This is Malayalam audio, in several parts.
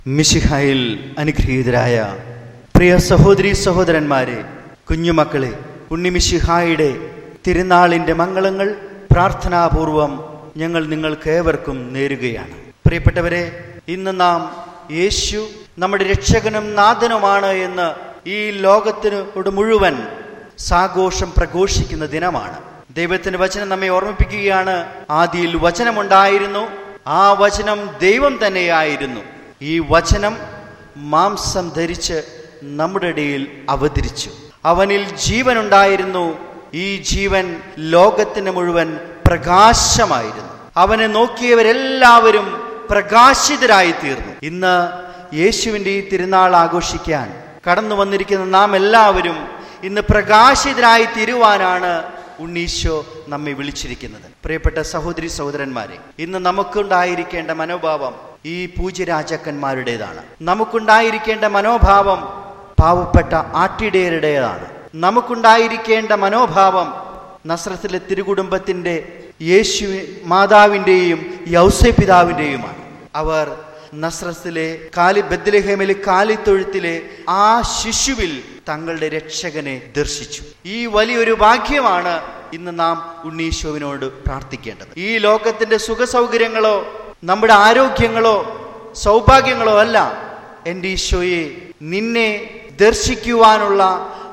മിശിഹായിൽ അനുഗ്രഹീതരായ പ്രിയ സഹോദരി സഹോദരന്മാരെ കുഞ്ഞുമക്കളെ ഉണ്ണിമിശിഹായുടെ തിരുനാളിന്റെ മംഗളങ്ങൾ പ്രാർത്ഥനാപൂർവം ഞങ്ങൾ നിങ്ങൾക്ക് ഏവർക്കും നേരുകയാണ് പ്രിയപ്പെട്ടവരെ ഇന്ന് നാം യേശു നമ്മുടെ രക്ഷകനും നാഥനുമാണ് എന്ന് ഈ ലോകത്തിനോട് മുഴുവൻ സാഘോഷം പ്രഘോഷിക്കുന്ന ദിനമാണ് ദൈവത്തിന്റെ വചനം നമ്മെ ഓർമ്മിപ്പിക്കുകയാണ് ആദിയിൽ വചനമുണ്ടായിരുന്നു ആ വചനം ദൈവം തന്നെയായിരുന്നു ഈ വചനം മാംസം ധരിച്ച് നമ്മുടെ ഇടയിൽ അവതരിച്ചു അവനിൽ ജീവനുണ്ടായിരുന്നു ഈ ജീവൻ ലോകത്തിന് മുഴുവൻ പ്രകാശമായിരുന്നു അവനെ നോക്കിയവരെല്ലാവരും പ്രകാശിതരായി തീർന്നു ഇന്ന് യേശുവിൻ്റെ ഈ തിരുനാൾ ആഘോഷിക്കാൻ കടന്നു വന്നിരിക്കുന്ന നാം എല്ലാവരും ഇന്ന് പ്രകാശിതരായി തീരുവാനാണ് ഉണ്ണീശോ നമ്മെ വിളിച്ചിരിക്കുന്നത് പ്രിയപ്പെട്ട സഹോദരി സഹോദരന്മാരെ ഇന്ന് നമുക്കുണ്ടായിരിക്കേണ്ട മനോഭാവം ഈ പൂജ്യരാജാക്കന്മാരുടേതാണ് നമുക്കുണ്ടായിരിക്കേണ്ട മനോഭാവം പാവപ്പെട്ട ആട്ടിടയരുടേതാണ് നമുക്കുണ്ടായിരിക്കേണ്ട മനോഭാവം നസ്രത്തിലെ തിരുകുടുംബത്തിന്റെ യേശു മാതാവിൻ്റെയും യൗസെ പിതാവിൻ്റെയുമാണ് അവർ നസ്രത്തിലെ കാലി ബദ്ലഹേമിലെ കാലിത്തൊഴുത്തിലെ ആ ശിശുവിൽ തങ്ങളുടെ രക്ഷകനെ ദർശിച്ചു ഈ വലിയൊരു ഭാഗ്യമാണ് ഇന്ന് നാം ഉണ്ണീശോവിനോട് പ്രാർത്ഥിക്കേണ്ടത് ഈ ലോകത്തിന്റെ സുഖസൗകര്യങ്ങളോ നമ്മുടെ ആരോഗ്യങ്ങളോ സൗഭാഗ്യങ്ങളോ അല്ല എൻ്റെ ഈശോയെ നിന്നെ ദർശിക്കുവാനുള്ള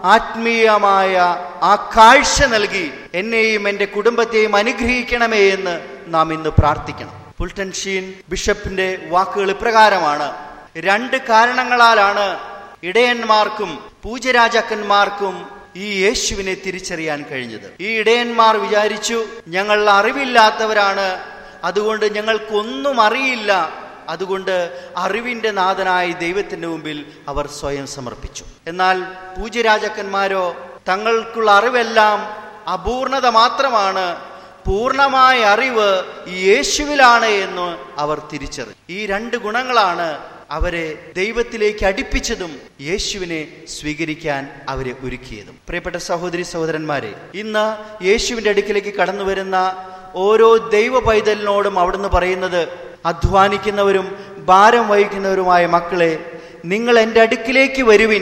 ആത്മീയമായ ആ കാഴ്ച നൽകി എന്നെയും എൻ്റെ കുടുംബത്തെയും അനുഗ്രഹിക്കണമേ എന്ന് നാം ഇന്ന് പ്രാർത്ഥിക്കണം പുൾട്ടൻ ഷീൻ ബിഷപ്പിന്റെ വാക്കുകൾ ഇപ്രകാരമാണ് രണ്ട് കാരണങ്ങളാലാണ് ഇടയന്മാർക്കും പൂജരാജാക്കന്മാർക്കും ഈ യേശുവിനെ തിരിച്ചറിയാൻ കഴിഞ്ഞത് ഈ ഇടയന്മാർ വിചാരിച്ചു ഞങ്ങൾ അറിവില്ലാത്തവരാണ് അതുകൊണ്ട് ഞങ്ങൾക്കൊന്നും അറിയില്ല അതുകൊണ്ട് അറിവിന്റെ നാഥനായി ദൈവത്തിന്റെ മുമ്പിൽ അവർ സ്വയം സമർപ്പിച്ചു എന്നാൽ പൂജ്യരാജാക്കന്മാരോ തങ്ങൾക്കുള്ള അറിവെല്ലാം അപൂർണത മാത്രമാണ് പൂർണ്ണമായ അറിവ് ഈ യേശുവിലാണ് എന്ന് അവർ തിരിച്ചറിഞ്ഞു ഈ രണ്ട് ഗുണങ്ങളാണ് അവരെ ദൈവത്തിലേക്ക് അടുപ്പിച്ചതും യേശുവിനെ സ്വീകരിക്കാൻ അവരെ ഒരുക്കിയതും പ്രിയപ്പെട്ട സഹോദരി സഹോദരന്മാരെ ഇന്ന് യേശുവിന്റെ അടുക്കിലേക്ക് കടന്നു വരുന്ന ഓരോ ദൈവ പൈതലിനോടും അവിടുന്ന് പറയുന്നത് അധ്വാനിക്കുന്നവരും ഭാരം വഹിക്കുന്നവരുമായ മക്കളെ നിങ്ങൾ എൻ്റെ അടുക്കിലേക്ക് വരുവിൻ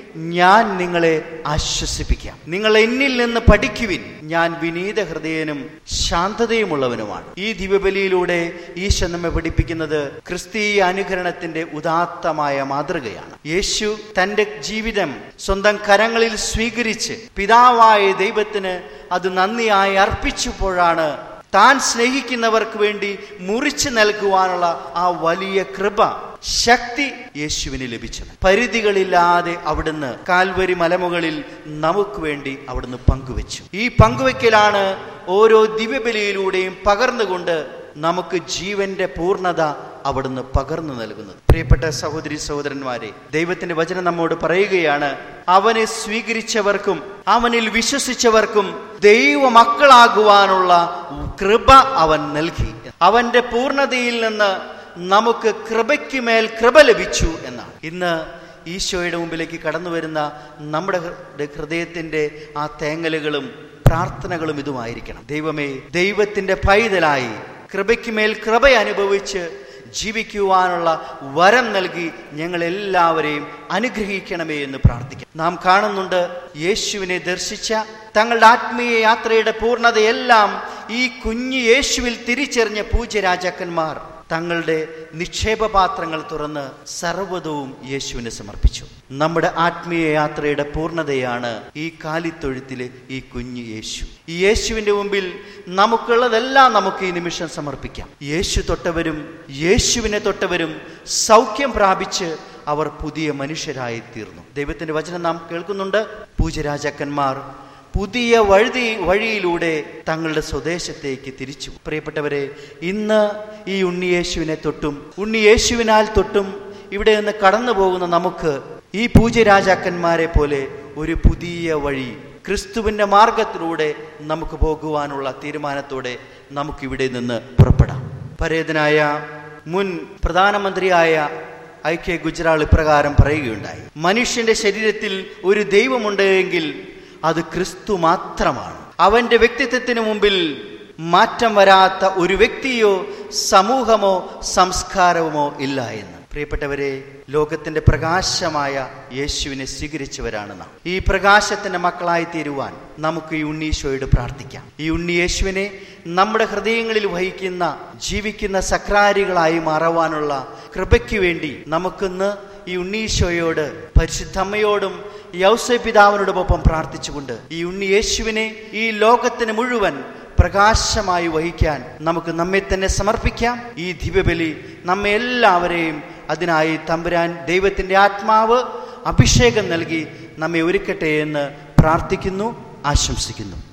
ഞാൻ നിങ്ങളെ ആശ്വസിപ്പിക്കാം നിങ്ങൾ എന്നിൽ നിന്ന് പഠിക്കുവിൻ ഞാൻ വിനീത ഹൃദയനും ശാന്തതയുമുള്ളവനുമാണ് ഈ ദിവ്യബലിയിലൂടെ ഈശോ നമ്മെ പഠിപ്പിക്കുന്നത് ക്രിസ്തീയ അനുകരണത്തിന്റെ ഉദാത്തമായ മാതൃകയാണ് യേശു തന്റെ ജീവിതം സ്വന്തം കരങ്ങളിൽ സ്വീകരിച്ച് പിതാവായ ദൈവത്തിന് അത് നന്ദിയായി അർപ്പിച്ചപ്പോഴാണ് താൻ സ്നേഹിക്കുന്നവർക്ക് വേണ്ടി മുറിച്ചു നൽകുവാനുള്ള ആ വലിയ കൃപ ശക്തി യേശുവിന് ലഭിച്ചത് പരിധികളില്ലാതെ അവിടുന്ന് കാൽവരി മലമുകളിൽ നമുക്ക് വേണ്ടി അവിടുന്ന് പങ്കുവെച്ചു ഈ പങ്കുവെക്കലാണ് ഓരോ ദിവ്യബലിയിലൂടെയും പകർന്നുകൊണ്ട് നമുക്ക് ജീവന്റെ പൂർണ്ണത അവിടുന്ന് പകർന്നു നൽകുന്നത് പ്രിയപ്പെട്ട സഹോദരി സഹോദരന്മാരെ ദൈവത്തിന്റെ വചനം നമ്മോട് പറയുകയാണ് അവനെ സ്വീകരിച്ചവർക്കും അവനിൽ വിശ്വസിച്ചവർക്കും ദൈവ മക്കളാകുവാനുള്ള കൃപ അവൻ നൽകി അവന്റെ പൂർണ്ണതയിൽ നിന്ന് നമുക്ക് കൃപയ്ക്ക് മേൽ കൃപ ലഭിച്ചു എന്നാണ് ഇന്ന് ഈശോയുടെ മുമ്പിലേക്ക് കടന്നു വരുന്ന നമ്മുടെ ഹൃദയത്തിന്റെ ആ തേങ്ങലുകളും പ്രാർത്ഥനകളും ഇതുമായിരിക്കണം ദൈവമേ ദൈവത്തിന്റെ പൈതലായി കൃപയ്ക്ക് മേൽ കൃപ അനുഭവിച്ച് ജീവിക്കുവാനുള്ള വരം നൽകി ഞങ്ങൾ എല്ലാവരെയും അനുഗ്രഹിക്കണമേ എന്ന് പ്രാർത്ഥിക്കാം നാം കാണുന്നുണ്ട് യേശുവിനെ ദർശിച്ച തങ്ങളുടെ ആത്മീയ യാത്രയുടെ പൂർണ്ണതയെല്ലാം ഈ കുഞ്ഞു യേശുവിൽ തിരിച്ചറിഞ്ഞ പൂജ്യരാജാക്കന്മാർ തങ്ങളുടെ നിക്ഷേപപാത്രങ്ങൾ തുറന്ന് സർവ്വതവും യേശുവിന് സമർപ്പിച്ചു നമ്മുടെ ആത്മീയ യാത്രയുടെ പൂർണ്ണതയാണ് ഈ കാലിത്തൊഴുത്തിലെ ഈ കുഞ്ഞു യേശു ഈ യേശുവിന്റെ മുമ്പിൽ നമുക്കുള്ളതെല്ലാം നമുക്ക് ഈ നിമിഷം സമർപ്പിക്കാം യേശു തൊട്ടവരും യേശുവിനെ തൊട്ടവരും സൗഖ്യം പ്രാപിച്ച് അവർ പുതിയ മനുഷ്യരായി തീർന്നു ദൈവത്തിന്റെ വചനം നാം കേൾക്കുന്നുണ്ട് പൂജരാജാക്കന്മാർ പുതിയ വഴുതി വഴിയിലൂടെ തങ്ങളുടെ സ്വദേശത്തേക്ക് തിരിച്ചു പ്രിയപ്പെട്ടവരെ ഇന്ന് ഈ ഉണ്ണിയേശുവിനെ തൊട്ടും ഉണ്ണിയേശുവിനാൽ തൊട്ടും ഇവിടെ നിന്ന് കടന്നു പോകുന്ന നമുക്ക് ഈ പൂജ്യരാജാക്കന്മാരെ പോലെ ഒരു പുതിയ വഴി ക്രിസ്തുവിന്റെ മാർഗത്തിലൂടെ നമുക്ക് പോകുവാനുള്ള തീരുമാനത്തോടെ നമുക്കിവിടെ നിന്ന് പുറപ്പെടാം പരേതനായ മുൻ പ്രധാനമന്ത്രിയായ ഐ കെ ഗുജറാൾ ഇപ്രകാരം പറയുകയുണ്ടായി മനുഷ്യന്റെ ശരീരത്തിൽ ഒരു ദൈവമുണ്ട് എങ്കിൽ അത് ക്രിസ്തു മാത്രമാണ് അവന്റെ വ്യക്തിത്വത്തിന് മുമ്പിൽ മാറ്റം വരാത്ത ഒരു വ്യക്തിയോ സമൂഹമോ സംസ്കാരവുമോ ഇല്ല എന്ന് പ്രിയപ്പെട്ടവരെ ലോകത്തിന്റെ പ്രകാശമായ യേശുവിനെ സ്വീകരിച്ചവരാണ് നാം ഈ പ്രകാശത്തിന്റെ മക്കളായി തീരുവാൻ നമുക്ക് ഈ ഉണ്ണീശോയോട് പ്രാർത്ഥിക്കാം ഈ ഉണ്ണി യേശുവിനെ നമ്മുടെ ഹൃദയങ്ങളിൽ വഹിക്കുന്ന ജീവിക്കുന്ന സക്രാരികളായി മാറുവാനുള്ള കൃപയ്ക്ക് വേണ്ടി നമുക്കിന്ന് ഈ ഉണ്ണീശോയോട് പരിശുദ്ധമ്മയോടും യൗസ പിതാവിനോടൊപ്പം പ്രാർത്ഥിച്ചുകൊണ്ട് ഈ ഉണ്ണി യേശുവിനെ ഈ ലോകത്തിന് മുഴുവൻ പ്രകാശമായി വഹിക്കാൻ നമുക്ക് നമ്മെ തന്നെ സമർപ്പിക്കാം ഈ ദിവ്യബലി നമ്മെ എല്ലാവരെയും അതിനായി തമ്പുരാൻ ദൈവത്തിൻ്റെ ആത്മാവ് അഭിഷേകം നൽകി നമ്മെ ഒരുക്കട്ടെ എന്ന് പ്രാർത്ഥിക്കുന്നു ആശംസിക്കുന്നു